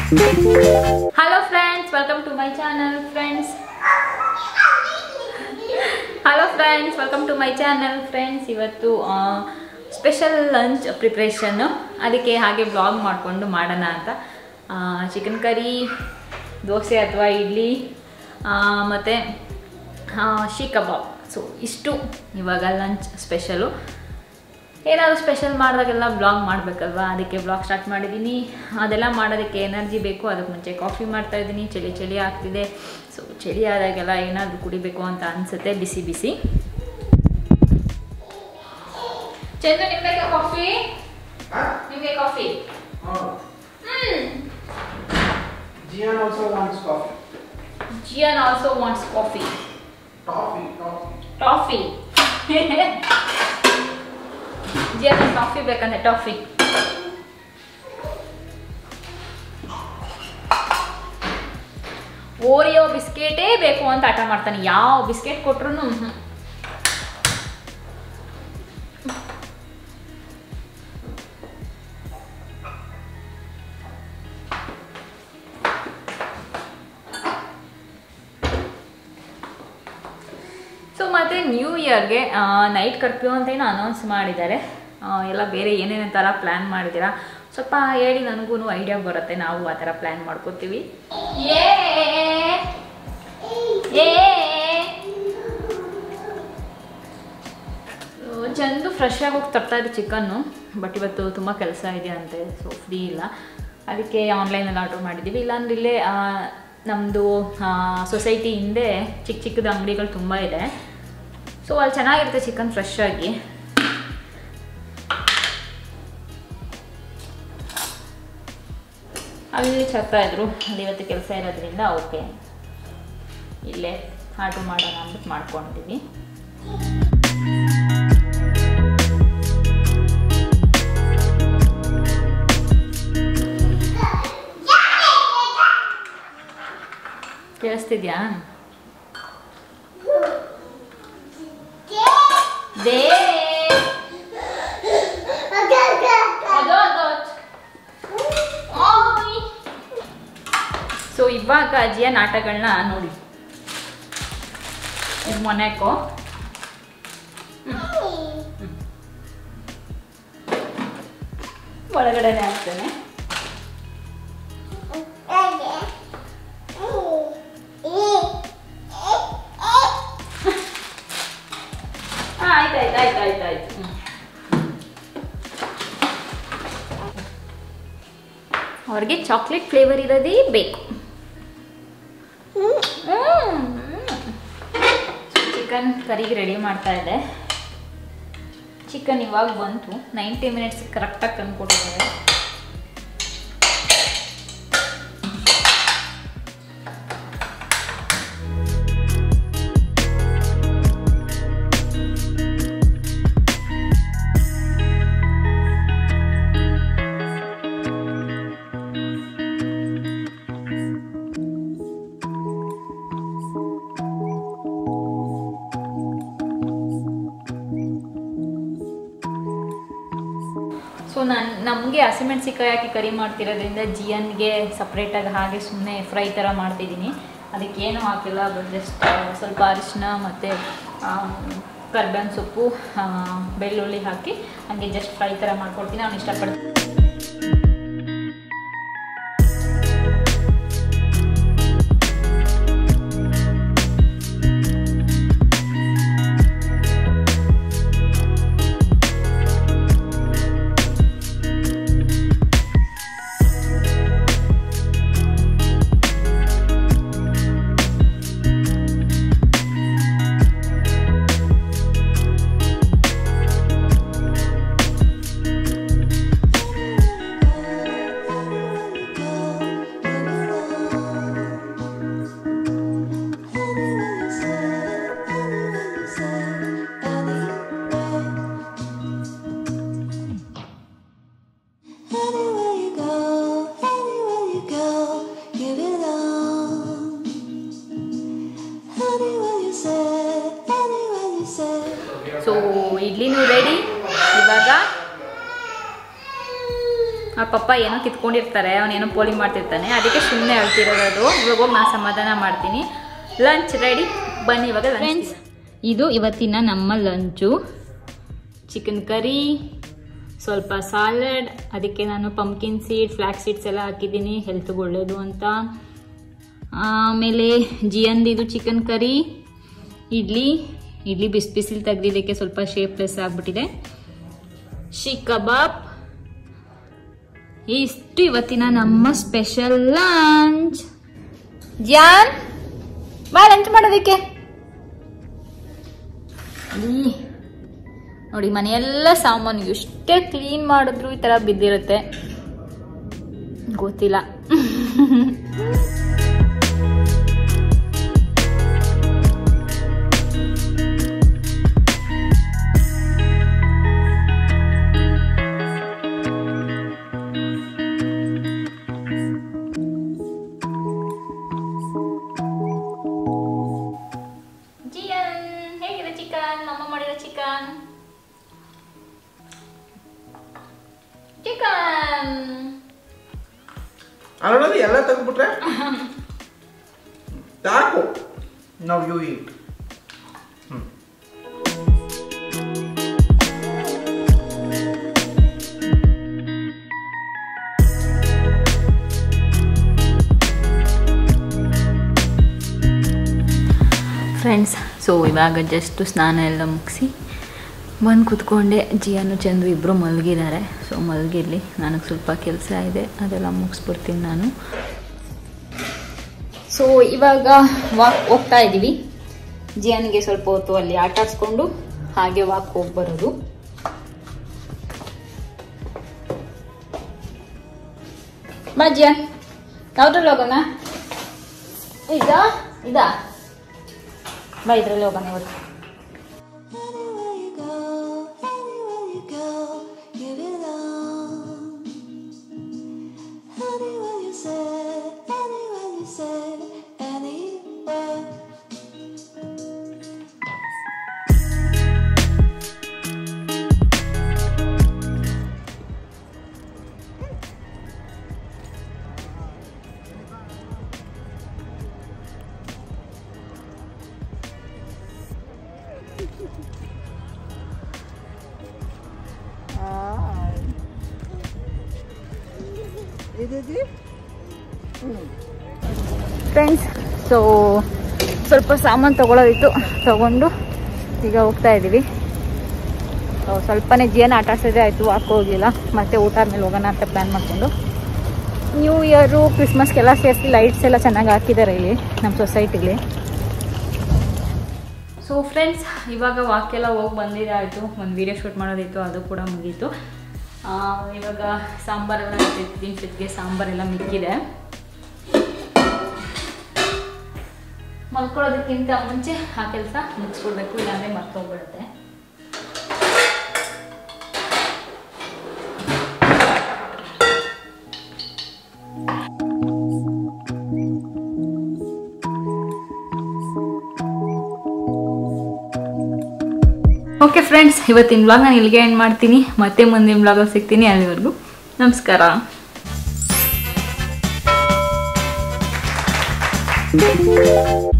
Hello friends welcome to my channel friends hello friends welcome to my channel friends ಇವತ್ತು special lunch ಪ್ರಿಪ್ರೇಷನ್ನು ಅದಕ್ಕೆ ಹಾಗೆ blog ಮಾಡಿಕೊಂಡು ಮಾಡೋಣ ಅಂತ ಚಿಕನ್ ಕರಿ ದೋಸೆ ಅಥವಾ ಇಡ್ಲಿ ಮತ್ತು ಶೀ ಕಬಾಬ್ ಸೊ ಇಷ್ಟು ಇವಾಗ ಲಂಚ್ ಸ್ಪೆಷಲು ಏನಾದರೂ ಸ್ಪೆಷಲ್ ಮಾಡಿದಾಗೆಲ್ಲ ಬ್ಲಾಗ್ ಮಾಡಬೇಕಲ್ವಾ ಅದಕ್ಕೆ ಬ್ಲಾಗ್ ಸ್ಟಾರ್ಟ್ ಮಾಡಿದ್ದೀನಿ ಅದೆಲ್ಲ ಮಾಡೋದಕ್ಕೆ ಎನರ್ಜಿ ಬೇಕು ಅದಕ್ಕೆ ಮುಂಚೆ ಕಾಫಿ ಮಾಡ್ತಾ ಇದ್ದೀನಿ ಚಳಿ ಚಳಿ ಆಗ್ತಿದೆ ಸೊ ಚಳಿ ಆದಾಗೆಲ್ಲ ಏನಾದರೂ ಕುಡಿಬೇಕು ಅಂತ ಅನಿಸುತ್ತೆ ಬಿಸಿ ಬಿಸಿ ಚಂದ್ರ ನಿಮಗೆ ಕಾಫಿ ನಿಮಗೆ ಕಾಫಿ ಹ್ಞೂ Gian also wants coffee. Gian also wants coffee Toffee, toffee. Toffee Gian coffee ಬೇಕಂದ್ರೆ ಟಾಫಿ ಓರಿಯೋ ಬಿಸ್ಕೆಟೇ ಬೇಕು ಅಂತ ಹಠ ಮಾಡ್ತಾನೆ ಯಾವ ಬಿಸ್ಕೆಟ್ ಕೊಟ್ರು ಸೊ ಮತ್ತು ನ್ಯೂ ಇಯರ್ಗೆ ನೈಟ್ ಕರ್ಫ್ಯೂ ಅಂತ ಏನೋ ಅನೌನ್ಸ್ ಮಾಡಿದ್ದಾರೆ ಆ, ಎಲ್ಲ ಬೇರೆ ಏನೇನು ಥರ ಪ್ಲ್ಯಾನ್ ಮಾಡಿದ್ದೀರಾ ಸ್ವಲ್ಪ ಹೇಳಿ ನನಗೂ ಐಡಿಯಾ ಬರುತ್ತೆ ನಾವು ಆ ಥರ ಪ್ಲ್ಯಾನ್ ಮಾಡ್ಕೋತೀವಿ ಏ ಏ ಚಂದು ಫ್ರೆಶ್ ಆಗಿ ಹೋಗಿ ತರ್ತಾ ಇದ್ದು ಚಿಕನ್ನು ಬಟ್ ಇವತ್ತು ತುಂಬ ಕೆಲಸ ಇದೆ ಅಂತೆ ಸೊ ಫ್ರೀ ಇಲ್ಲ ಅದಕ್ಕೆ ಆನ್ಲೈನಲ್ಲಿ ಆರ್ಡ್ರ್ ಮಾಡಿದ್ದೀವಿ ಇಲ್ಲಾಂದ್ರೆ ಇಲ್ಲೇ ನಮ್ಮದು ಸೊಸೈಟಿ ಹಿಂದೆ ಚಿಕ್ಕ ಚಿಕ್ಕದ ಅಂಗಡಿಗಳು ತುಂಬ ಇದೆ ಸೊ ಅಲ್ಲಿ ಚೆನ್ನಾಗಿರುತ್ತೆ ಚಿಕನ್ ಫ್ರೆಶ್ ಆಗಿ ಅಲ್ಲಿ ಚರ್ತಾ ಇದ್ರು ಅಲ್ಲಿ ಇವತ್ತು ಕೆಲಸ ಇರೋದ್ರಿಂದ ಓಕೆ ಇಲ್ಲೇ ಆರ್ಡ್ರ್ ಮಾಡೋಣ ಅಂದ್ಬಿಟ್ಟು ಮಾಡ್ಕೊಂಡಿದ್ದೀವಿ ಕೇಳಿಸ್ತಿದ್ಯಾ ದೇ ಅದು ಅದು ಓಯ್. ಸೊ ಇವಾಗ ಅಜ್ಜಿಯ ನಾಟಗಳನ್ನ ನೋಡಿ ಇದು ಮೊನೆಕೋ ಒಳಗಡೆನೆ ಹಾಕ್ತೇನೆ ಹಾಂ ಆಯ್ತು ಆಯ್ತು ಆಯ್ತು ಆಯ್ತು ಆಯ್ತು ಹ್ಞೂ ಅವ್ರಿಗೆ ಚಾಕ್ಲೇಟ್ ಫ್ಲೇವರ್ ಇರೋದೇ ಬೇಕು ಚಿಕನ್ ಕರಿಗೆ ರೆಡಿ ಮಾಡ್ತಾ ಇದೆ ಚಿಕನ್ ಇವಾಗ ಬಂತು ನೈಂಟಿ ಮಿನಿಟ್ಸ್ ಕರೆಕ್ಟಾಗಿ ತಂದುಕೊಟ್ಟಿದ್ದಾರೆ ಸೊ ನಾನು ನಮಗೆ ಹಸಿಮೆಣ್ಸಿಕಾಯಿ ಹಾಕಿ ಕರಿ ಮಾಡ್ತಿರೋದ್ರಿಂದ ಜಿಯನ್ಗೆ ಸಪ್ರೇಟಾಗಿ ಹಾಗೆ ಸುಮ್ಮನೆ ಫ್ರೈ ಥರ ಮಾಡ್ತಿದ್ದೀನಿ ಅದಕ್ಕೇನು ಹಾಕಿಲ್ಲ ಬಟ್ ಜಸ್ಟ್ ಸ್ವಲ್ಪ ಅರಿಶಿನ ಮತ್ತು ಕರ್ಬೇವಿನ ಸೊಪ್ಪು ಆ, ಬೆಳ್ಳುಳ್ಳಿ ಹಾಕಿ ಹಾಗೆ ಜಸ್ಟ್ ಫ್ರೈ ಥರ ಮಾಡ್ಕೊಡ್ತೀನಿ ಅವ್ನು ಇಷ್ಟಪಡ್ತೀನಿ Anywhere you go, anywhere you go, you belong. Anywhere you say, anywhere you say. So ಇಡ್ಲಿನೂ ರೆಡಿ ಇವಾಗ ಆ ಪಪ್ಪ ಏನೋ ಕಿತ್ಕೊಂಡಿರ್ತಾರೆ ಅವನೇನೋ ಪೋಲಿ ಮಾಡ್ತಿರ್ತಾನೆ ಅದಕ್ಕೆ ಸುಮ್ಮನೆ ಹೇಳ್ತಿರೋದು ಅದು ಇವಾಗ ಹೋಗಿ ನಾನು ಸಮಾಧಾನ ಮಾಡ್ತೀನಿ ಲಂಚ್ ರೆಡಿ ಬನ್ನಿ ಇವಾಗ ಫ್ರೆಂಡ್ಸ್ ಇದು ಇವತ್ತಿನ ನಮ್ಮ ಲಂಚು ಚಿಕನ್ ಕರಿ ಸ್ವಲ್ಪ ಸಾಲಡ್ ಅದಕ್ಕೆ ನಾನು ಪಂಪ್ಕಿನ್ ಸೀಡ್ ಫ್ಲ್ಯಾಕ್ ಸೀಡ್ಸ್ ಎಲ್ಲ ಹಾಕಿದ್ದೀನಿ ಹೆಲ್ತ್ಗೆ ಒಳ್ಳೆಯದು ಅಂತ ಆಮೇಲೆ ಜಿಯಂದು ಇದು ಚಿಕನ್ ಕರಿ ಇಡ್ಲಿ ಇಡ್ಲಿ ಬಿಸಿ ಬಿಸಿಲು ತೆಗ್ದಿದ್ದಕ್ಕೆ ಸ್ವಲ್ಪ ಶೇಪ್ಲೆಸ್ ಆಗಿಬಿಟ್ಟಿದೆ ಶಿ ಕಬಾಬ್ ಇಷ್ಟು ಇವತ್ತಿನ ನಮ್ಮ ಸ್ಪೆಷಲ್ ಲಂಚ್ ಜಾನ್ ಬಾ ಲಂಚ್ ಮಾಡೋದಕ್ಕೆ ಈ ನೋಡಿ ಮನೆಯೆಲ್ಲ ಸಾಮಾನು ಎಷ್ಟೇ ಕ್ಲೀನ್ ಮಾಡಿದ್ರು ಈ ಥರ ಬಿದ್ದಿರುತ್ತೆ ಗೊತ್ತಿಲ್ಲ ಜಿಯನ್ ಹೇಗಿದೆ ಚಿಕನ್ ಅಮ್ಮ ಮಾಡಿರೋ ಚಿಕನ್ ಚಿಕನ್ ಅಲ್ಲೋಡಿ ಎಲ್ಲ ತೆಗೆದ್ಬಿಟ್ರೆ ಸಾಕು ನಾವು ಯು ಈಟ್ ಫ್ರೆಂಡ್ಸ್ ಸೊ ಇವಾಗ ಜಸ್ಟ್ ಸ್ನಾನ ಎಲ್ಲ ಮುಗಿಸಿ ಬಂದು ಕೂತ್ಕೊಂಡೆ ಜಿಯಾನು ಚಂದ್ರು ಇಬ್ಬರು ಮಲಗಿದ್ದಾರೆ ಸೊ ಮಲಗಿರಲಿ ನನಗೆ ಸ್ವಲ್ಪ ಕೆಲಸ ಇದೆ ಅದೆಲ್ಲ ಮುಗಿಸ್ಬಿಡ್ತೀನಿ ನಾನು ಸೊ ಇವಾಗ ವಾಕ್ ಹೋಗ್ತಾ ಇದ್ದೀವಿ ಜಿಯಾನಿಗೆ ಸ್ವಲ್ಪ ಹೊತ್ತು ಅಲ್ಲಿ ಆಟ ಆಡಿಸ್ಕೊಂಡು ಹಾಗೆ ವಾಕ್ ಹೋಗಿ ಬರೋದು ಬಾ ಜಿಯಾನ್ ಯಾವ್ದ್ರಲ್ಲಿ ಹೋಗೋಣ ಇದಾ ಇದಾ ಬಾ ಇದ್ರಲ್ಲಿ ಹೋಗೋಣ ಇವತ್ತು Anywhere you go, anywhere you go, you belong. Anywhere you say, anywhere you say, anywhere. Friends so ಸ್ವಲ್ಪ ಸಾಮಾನು ತೊಗೊಳೋದಿತ್ತು ತೊಗೊಂಡು ಈಗ ಹೋಗ್ತಾ ಇದ್ದೀವಿ ಸೊ ಸ್ವಲ್ಪನೇ ಜೀವನ ಆಟ ಆಡ್ಸೋದೇ ಆಯಿತು ವಾಕ್ ಹೋಗಲಿಲ್ಲ ಮತ್ತೆ ಊಟ ಆದ್ಮೇಲೆ ಹೋಗೋಣ ಅಂತ ಪ್ಲ್ಯಾನ್ ಮಾಡಿಕೊಂಡು ನ್ಯೂ ಇಯರು ಕ್ರಿಸ್ಮಸ್ಗೆಲ್ಲ ಸೇರಿಸಿ ಲೈಟ್ಸ್ ಎಲ್ಲ ಚೆನ್ನಾಗಿ ಹಾಕಿದ್ದಾರೆ ಇಲ್ಲಿ ನಮ್ಮ ಸೊಸೈಟಿಲಿ ಸೊ ಫ್ರೆಂಡ್ಸ್ ಇವಾಗ ವಾಕೆಲ್ಲ ಹೋಗಿ ಬಂದಿದೆ ಆಯಿತು ಒಂದು ವೀಡಿಯೋ ಶೂಟ್ ಮಾಡೋದಿತ್ತು ಅದು ಕೂಡ ಮುಗೀತು ಆ, ಇವಾಗ ಸಾಂಬಾರೆಲ್ಲ ಇಟ್ಟಿದ್ದೀನಿ ಫ್ರಿಜ್ಗೆ ಸಾಂಬಾರೆಲ್ಲ ಮಿಕ್ಕಿದೆ ಮಲ್ಕೊಳ್ಳೋದಕ್ಕಿಂತ ಮುಂಚೆ ಆ ಕೆಲಸ ಮುಗಿಸ್ಕೊಡ್ಬೇಕು ಇಲ್ಲಾಂದರೆ ಮರ್ತೋಗ್ಬಿಡುತ್ತೆ ಓಕೆ ಫ್ರೆಂಡ್ಸ್ ಇವತ್ತಿನ ಬ್ಲಾಗ್ ನಾನು ಇಲ್ಲಿಗೆ ಎಂಡ್ ಮಾಡ್ತೀನಿ ಮತ್ತೆ ಮುಂದಿನ ಬ್ಲಾಗಲ್ಲಿ ಸಿಗ್ತೀನಿ ಅಲ್ಲಿವರೆಗೂ ನಮಸ್ಕಾರ Thank you.